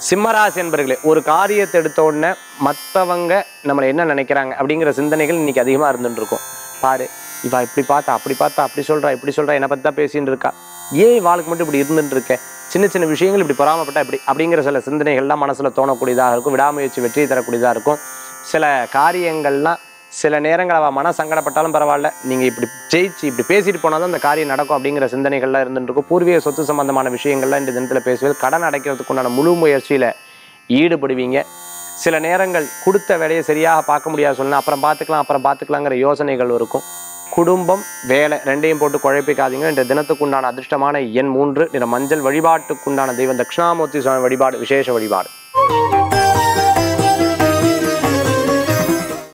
சிம்மராசி என்பர்களே ஒரு காரியத்தை எடுத்த உடனே மற்றவங்க நம்மளை என்ன நினைக்கிறாங்க அப்படிங்கிற சிந்தனைகள் இன்னைக்கு அதிகமாக இருந்துட்டு இருக்கும் பாரு இவா இப்படி பார்த்தா அப்படி பார்த்தா அப்படி சொல்றா இப்படி சொல்றா என்னை பற்றி தான் பேசின்னு இருக்கா ஏன் இவாளுக்கு மட்டும் இப்படி இருந்துட்டு இருக்க சின்ன சின்ன விஷயங்கள் இப்படி பொறாமப்பட்டா இப்படி அப்படிங்கிற சில சிந்தனைகள்லாம் மனசில் தோணக்கூடியதாக இருக்கும் விடாமுயற்சி வெற்றி தரக்கூடியதாக இருக்கும் சில காரியங்கள்லாம் சில நேரங்கள் அவள் மன சங்கடப்பட்டாலும் பரவாயில்ல நீங்கள் இப்படி ஜெயிச்சு இப்படி பேசிட்டு போனால் தான் அந்த காரியம் நடக்கும் அப்படிங்கிற சிந்தனைகள்லாம் இருந்துட்டு இருக்கும் பூர்வீக சொத்து சம்பந்தமான விஷயங்கள்லாம் இந்த தினத்தில் பேசுவது கடன் அடைக்கிறதுக்கு உண்டான முழு முயற்சியில் ஈடுபடுவீங்க சில நேரங்கள் கொடுத்த வேலையை சரியாக பார்க்க முடியாது சொன்னா அப்புறம் பார்த்துக்கலாம் அப்புறம் பார்த்துக்கலாங்கிற யோசனைகள் இருக்கும் குடும்பம் வேலை ரெண்டையும் போட்டு குழப்பிக்காதீங்க இந்த தினத்துக்குண்டான அதிர்ஷ்டமான எண் மூன்று நிற மஞ்சள் வழிபாட்டுக்குண்டான தெய்வம் தட்சிணாமூர்த்தி சுவாமி வழிபாடு விசேஷ வழிபாடு